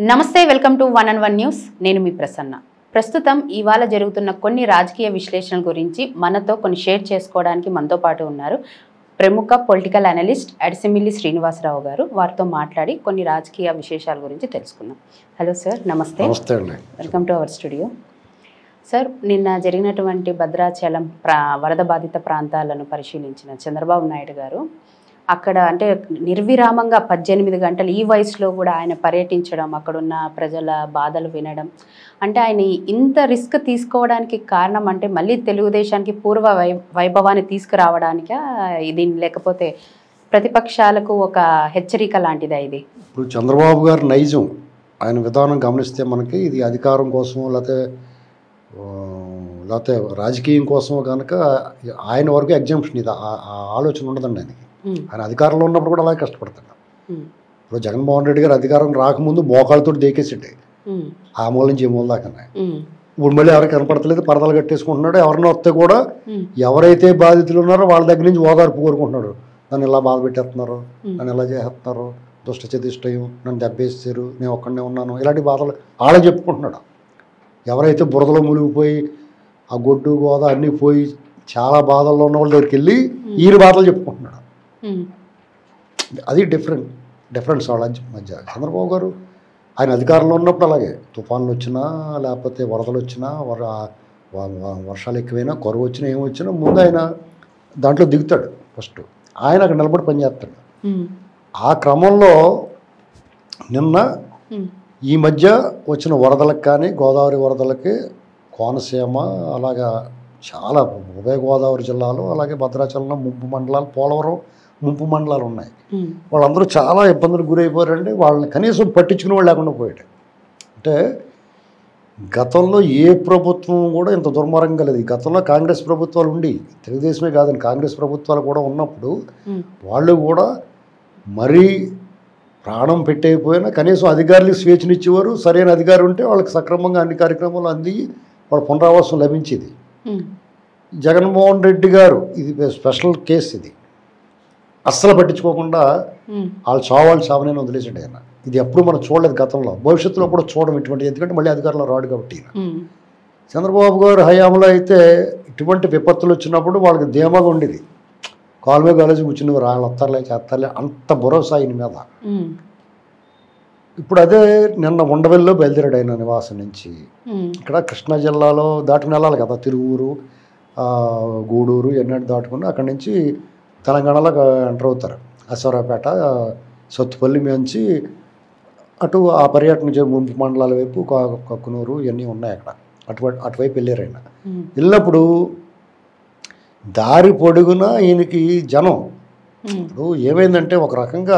నమస్తే welcome to one and one news నేను మీ ప్రసన్న ప్రస్తుతం ఇవాళ జరుగుతున్న కొన్ని రాజకీయ విశ్లేషణల గురించి మనతో కొన్ని షేర్ చేసుకోవడానికి మనతో పాటు ఉన్నారు ప్రముఖ పొలిటికల్ అనలిస్ట్ అడిసిమిల్లి శ్రీనివాసరావు గారు వారితో మాట్లాడి కొన్ని రాజకీయ విశేషాల గురించి తెలుసుకుందాం హలో సార్ నమస్తే నమస్తే అండి welcome to our studio sir నిన్న జరిగినటువంటి భద్రాచలం ప్రా వరద బాధిత ప్రాంతాలను పరిశీలించిన చంద్రబాబు నాయుడు గారు అక్కడ అంటే నిర్విరామంగా పద్దెనిమిది గంటలు ఈ వయసులో కూడా ఆయన పర్యటించడం అక్కడున్న ప్రజల బాధలు వినడం అంటే ఆయన ఇంత రిస్క్ తీసుకోవడానికి కారణం అంటే మళ్ళీ తెలుగుదేశానికి పూర్వ వై వైభవాన్ని తీసుకురావడానికా ఇది లేకపోతే ప్రతిపక్షాలకు ఒక హెచ్చరిక లాంటిదా ఇది ఇప్పుడు చంద్రబాబు గారి నైజం ఆయన విధానం గమనిస్తే మనకి ఇది అధికారం కోసం లేకపోతే ఆ, లేకపోతే రాజకీయం కోసం కనుక ఆయన వరకు ఎగ్జామ్షన్ ఇది ఆ ఆ ఆలోచన ఉండదండి ఆయనకి ఉమ్, ఆయన అధికారంలో ఉన్నప్పుడు కూడా అలాగే కష్టపడతాడు ఉమ్, ఇప్పుడు జగన్మోహన్ రెడ్డి గారు అధికారం రాకముందు మోకాళ్ళతో దేకేసిండే ఉమ్, ఆ మూల నుంచి ఈ మూల దాకా ఉమ్, ఇప్పుడు మళ్ళీ ఎవరికి కనపడతలేదు పరదలు కట్టేసుకుంటున్నాడు ఎవరిని వస్తే కూడా ఉమ్, ఎవరైతే బాధితులు ఉన్నారో వాళ్ళ దగ్గర నుంచి ఓదార్పు కోరుకుంటున్నాడు నన్ను ఇలా బాధ పెట్టేస్తున్నారు ఉమ్. నన్ను ఇలా చేస్తున్నారు దుష్ట చతిష్టయం నన్ను దెబ్బేస్తారు నేను ఒక్కడనే ఉన్నాను ఇలాంటి బాధలు వాళ్ళే చెప్పుకుంటున్నాడు ఎవరైతే బురదలో మునిగిపోయి ఆ గొడ్డు గోద అన్నీ పోయి చాలా బాధల్లో ఉన్న వాళ్ళ దగ్గరికి వెళ్ళి ఈయన బాధలు చెప్పుకుంటున్నాడు ఉమ్, అది డిఫరెంట్ డిఫరెన్స్ వాళ్ళ మధ్య చంద్రబాబు గారు ఆయన అధికారంలో ఉన్నప్పుడు అలాగే తుఫాన్లు వచ్చినా లేకపోతే వరదలు వచ్చినా వర వ- వ- వర్షాలు ఎక్కువైనా కరువు వచ్చినా ఏమి వచ్చినా ముందు ఆయన దాంట్లో దిగుతాడు ఫస్ట్ ఆయన అక్కడ నిలబడి పనిచేస్తాడు ఉమ్, ఆ క్రమంలో నిన్న ఉమ్, ఈ మధ్య వచ్చిన వరదలకు కానీ గోదావరి వరదలకి కోనసీమ అలాగా చాలా ఉభయ గోదావరి జిల్లాలు అలాగే భద్రాచలం ముంపు మండలాలు పోలవరం ముంపు మండలాలు ఉన్నాయి ఉమ్, వాళ్ళందరూ చాలా ఇబ్బందులకు గురైపోయారండి వాళ్ళని కనీసం పట్టించుకునే వాళ్ళు లేకుండా పోయాడు అంటే గతంలో ఏ ప్రభుత్వం కూడా ఇంత దుర్మార్గంగా లేదు ఈ గతంలో కాంగ్రెస్ ప్రభుత్వాలు ఉండి తెలుగుదేశమే కాదండి కాంగ్రెస్ ప్రభుత్వాలు కూడా ఉన్నప్పుడు ఉమ్, వాళ్ళు కూడా మరీ ప్రాణం పెట్టేయపోయినా కనీసం అధికారులకు స్వేచ్ఛనిచ్చేవారు సరైన అధికారి ఉంటే వాళ్ళకి సక్రమంగా అన్ని కార్యక్రమాలు అంది వాళ్ళ పునరావాసం లభించేది ఉమ్, జగన్మోహన్ రెడ్డి గారు ఇది స్పెషల్ కేసు ఇది అస్సలు పట్టించుకోకుండా ఉమ్, వాళ్ళు చావాళ్ళు చావనని వదిలేసాడు ఆయన ఇది ఎప్పుడు మనం చూడలేదు గతంలో భవిష్యత్తులో కూడా చూడడం ఇటువంటి ఎందుకంటే మళ్ళీ అధికారంలో రాడు కాబట్టి ఈయన. ఉమ్, చంద్రబాబు గారు హయాంలో అయితే ఇటువంటి విపత్తులు వచ్చినప్పుడు వాళ్ళకి ధీమాగా ఉండేది కాలువే కాలేజీ కూర్చుని వాళ్ళు వస్తారులే చేస్తారులే అంత భరోసా ఆయన మీద ఉమ్, ఇప్పుడు అదే నిన్న ఉండవెల్లో బయలుదేరాడు ఆయన నివాసం నుంచి ఉమ్, ఇక్కడ కృష్ణా జిల్లాలో దాటుకుని వెళ్ళాలి కదా తిరువూరు ఆ, గూడూరు ఎన్నటి దాటుకుని అక్కడి నుంచి తెలంగాణలో ఎంటర్ అవుతారు అసోరాపేట సత్తుపల్లి నుంచి అటు ఆ పర్యటన చే- ముంపు మండలాల వైపు క- కక్కునూరు ఇవన్నీ ఉన్నాయి అక్కడ అటువైపు అటువైపు వెళ్ళారు ఆయన ఉమ్, వెళ్ళినప్పుడు దారి పొడుగున ఈయనకి జనం ఉమ్, ఇప్పుడు ఏమైందంటే ఒక రకంగా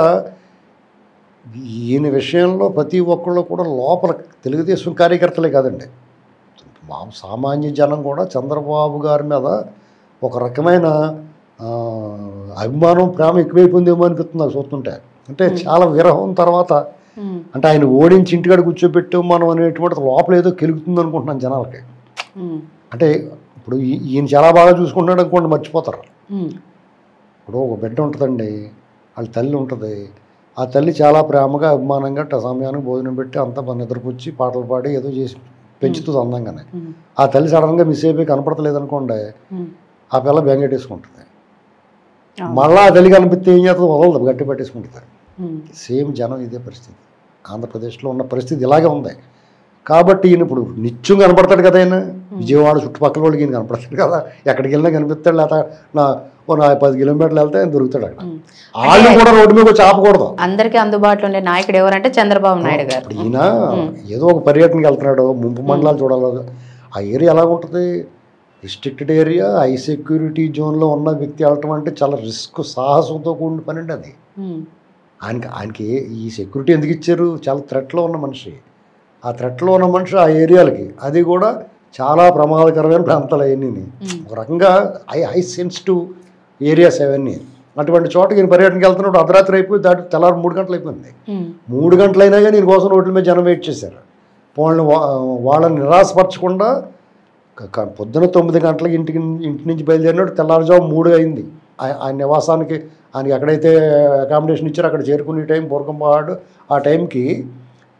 ఈయన విషయంలో ప్రతి ఒక్కళ్ళు కూడా లోపల తెలుగుదేశం కార్యకర్తలే కాదండి మా సామాన్య జనం కూడా చంద్రబాబు గారి మీద ఒక రకమైన ఆ, అభిమానం ప్రేమ ఎక్కువైపోయిందేమో అనిపిస్తుంది నాకు చూస్తుంటే అంటే చాలా విరహం తర్వాత ఉమ్, అంటే ఆయన ఓడించి ఇంటికాడ కూర్చోబెట్టాం మనం అనేటువంటి లోపల ఏదో కెలుగుతుంది అనుకుంటున్నాను జనాలకి ఉమ్, అంటే ఇప్పుడు ఈ- ఈయన చాలా బాగా చూసుకుంటున్నాడు అనుకోండి మర్చిపోతారు ఉమ్, ఇప్పుడు ఒక బిడ్డ ఉంటుందండి వాళ్ళ తల్లి ఉంటుంది ఆ తల్లి చాలా ప్రేమగా అభిమానంగా ట- సమయానికి భోజనం పెట్టి అంతా మన నిద్రపుచ్చి పాటలు పాడి ఏదో చేసి పెంచుతుంది అందంగానే ఉమ్, ఆ తల్లి సడన్గా మిస్ అయిపోయి కనపడతలేదు అనుకోండి ఉమ్, ఆ పిల్ల బెంగెట్టేసుకుంటుంది అవును. మళ్ళీ ఆ తల్లి కనిపిస్తే ఏం చేస్తుంది వదలదు గట్టి పట్టేసుకుంటుంది ఉమ్, సేమ్ జనం ఇదే పరిస్థితి ఆంధ్రప్రదేశ్లో ఉన్న పరిస్థితి ఇలాగే ఉంది కాబట్టి ఈయన ఇప్పుడు నిత్యం కనపడతాడు కదా ఆయన విజయవాడ చుట్టుపక్కల వాళ్ళకి ఈయన కనపడతాడు కదా ఎక్కడికి వెళ్ళినా కనిపిస్తాడు లేకపోతే నా ఓ నా పది కిలోమీటర్లు వెళ్తే ఆయన దొరుకుతాడు అక్కడ ఉమ్. వాళ్ళు కూడా రోడ్డు మీద వచ్చి ఆపకూడదు అందరికీ అందుబాటులో ఉండే నాయకుడు ఎవరంటే చంద్రబాబు నాయుడు గారు ఇప్పుడు ఈయన ఏదో ఒక పర్యటనకి వెళ్తున్నాడు ముంపు మండలాలు చూడాలి ఆ ఏరియా ఎలా ఉంటుంది రిస్ట్రిక్టెడ్ ఏరియా హై సెక్యూరిటీ జోన్లో ఉన్న వ్యక్తి వెళ్ళటం అంటే చాలా రిస్క్ సాహసంతో కూడిన పని అండి అది ఉమ్, ఆయనకి ఆయనకి ఏ- ఈ సెక్యూరిటీ ఎందుకు ఇచ్చారు చాలా థ్రెట్లో ఉన్న మనిషి ఆ థ్రెట్లో ఉన్న మనిషి ఆ ఏరియాలకి అది కూడా చాలా ప్రమాదకరమైన ప్రాంతాలు అవన్నీ ఉమ్, ఒక రకంగా హై హై సెన్సిటివ్ ఏరియాస్ అవన్నీ అటువంటి చోట ఈయన పర్యటనకి వెళ్తున్నాడు అర్ధరాత్రి అయిపోయి దాటి తెల్లారి మూడు గంటలు అయిపోయింది ఉమ్, మూడు గంటలైనా కానీ ఈయన కోసం రోడ్ల మీద జనం వెయిట్ చేశారు వాళ్ళని వా- వాళ్ళని నిరాశపరచకుండా క- క- పొద్దున తొమ్మిది గంటలకు ఇంటికి ఇంటి నుంచి బయలుదేరినాడు తెల్లారుజాము మూడు అయింది ఆ- ఆయన నివాసానికి ఆయనకి ఎక్కడైతే అకామిడేషన్ ఇచ్చారో అక్కడ చేరుకునే టైం పూర్కంపాడు ఆ టైంకి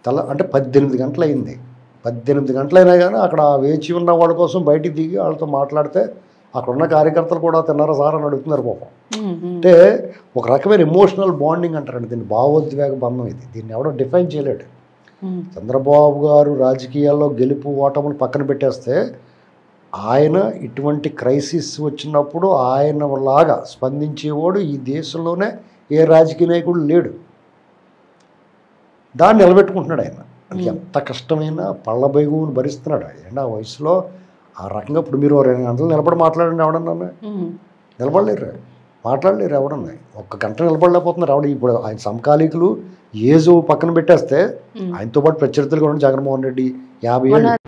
తెల్ల అంటే పద్దెనిమిది గంటలు అయింది పద్దెనిమిది గంటలైనా కానీ అక్కడ వేచి ఉన్న వాళ్ళ కోసం బయటికి దిగి వాళ్ళతో మాట్లాడితే అక్కడ ఉన్న కార్యకర్తలు కూడా తిన్నారా సార్ అని అడుగుతున్నారు పాపం ఉమ్, ఉమ్. అంటే ఒక రకమైన ఎమోషనల్ బాండింగ్ అంటారండి దీన్ని భావోద్వేగ బంధం ఇది దీన్ని ఎవడో డిఫైన్ చేయలేడు ఉమ్, చంద్రబాబు గారు రాజకీయాల్లో గెలుపు ఓటములు పక్కన పెట్టేస్తే ఆయన ఇటువంటి క్రైసిస్ వచ్చినప్పుడు ఆయన లాగా స్పందించేవాడు ఈ దేశంలోనే ఏ రాజకీయ నాయకుడు లేడు దాన్ని నిలబెట్టుకుంటున్నాడు ఆయన అది ఎంత కష్టమైనా పళ్ళ బైగుని భరిస్తున్నాడు ఆయన ఆ వయసులో ఆ రకంగా ఇప్పుడు మీరు ఓ రెండు గంటలు నిలబడి మాట్లాడండి ఎవడన్నా ఉమ్, నిలబడలేరు మాట్లాడలేరు ఎవడన్నా ఒక్క గంట నిలబడలేకపోతున్నారు ఎవడ ఇప్పుడు ఆయన సమకాలీకులు ఏజు పక్కన పెట్టేస్తే ఉమ్. ఆయనతో పాటు ప్రత్యర్థులు కూడా జగన్మోహన్ రెడ్డి యాభై మొన్న ఏళ్ళు